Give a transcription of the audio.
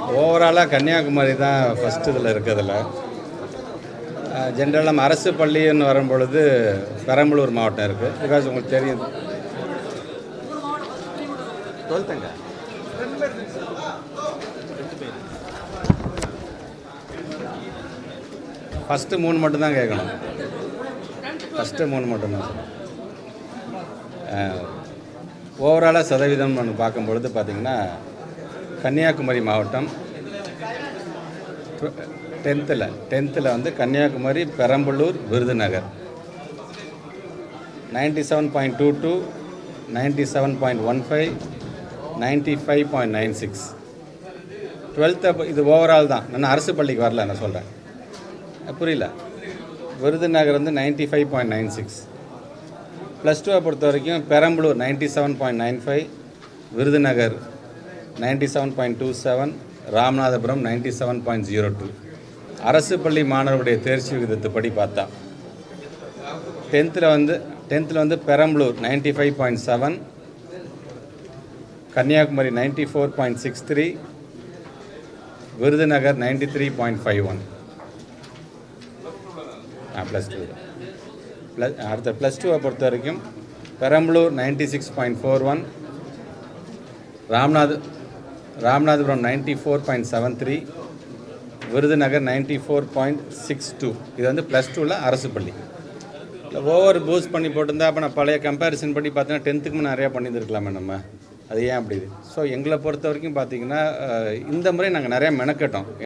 ஓவராலாக கன்னியாகுமரி தான் ஃபஸ்ட்டு இதில் இருக்கிறதுல ஜென்ரலாக நம்ம அரசு பள்ளின்னு வரும்பொழுது பெரம்பலூர் மாவட்டம் இருக்குது பிகாஸ் உங்களுக்கு தெரியும் டுவெல்த்துங்க ஃபஸ்ட்டு மூணு மட்டும்தான் கேட்கணும் ஃபஸ்ட்டு மூணு மட்டும்தான் ஓவராலாக சதவீதம் நம்ம பார்க்கும்பொழுது பார்த்திங்கன்னா கன்னியாகுமரி மாவட்டம் டென்த்தில் டென்த்தில் வந்து Kanyakumari Perambalur Virudhunagar ninety seven point two two ninety seven point one five ninety five point nine six twelfth இது ஓவரால் தான் நான் அரசு பள்ளிக்கு வரல நான் சொல்கிறேன் புரியல விருதுநகர் வந்து ninety five point nine six plus டூவை பொறுத்த வரைக்கும் Perambalur ninety seven point nine five Virudhunagar ninety seven point two seven Ramanathapuram ninety seven point zero two அரசு பள்ளி மாணவர்களுடைய தேர்ச்சி விகிதத்துப்படி பார்த்தா டென்த்தில் வந்து டென்த்தில் வந்து Perambalur ninety five point seven Kanyakumari ninety four point six three Virudhunagar ninety three point five one plus two plus அடுத்த ப்ளஸ் டூவை பொறுத்த வரைக்கும் Perambalur ninety six point four one Ramnath Ramanathapuram ninety four point seven three Virudhunagar ninety four point six two இது வந்து plus டூவில் அரசு பள்ளி இல்லை ஓவர் பூஸ்ட் பண்ணி போட்டிருந்தா அப்போ நான் பழைய கம்பேரிசன் படி பார்த்தீங்கன்னா டென்த்துக்கு நிறையா பண்ணியிருந்துருக்கலாமே நம்ம அது ஏன் அப்படி ஸோ எங்களை பொறுத்த வரைக்கும் பார்த்தீங்கன்னா அஹ், இந்த முறை நாங்கள் நிறையா மெனக்கட்டோம்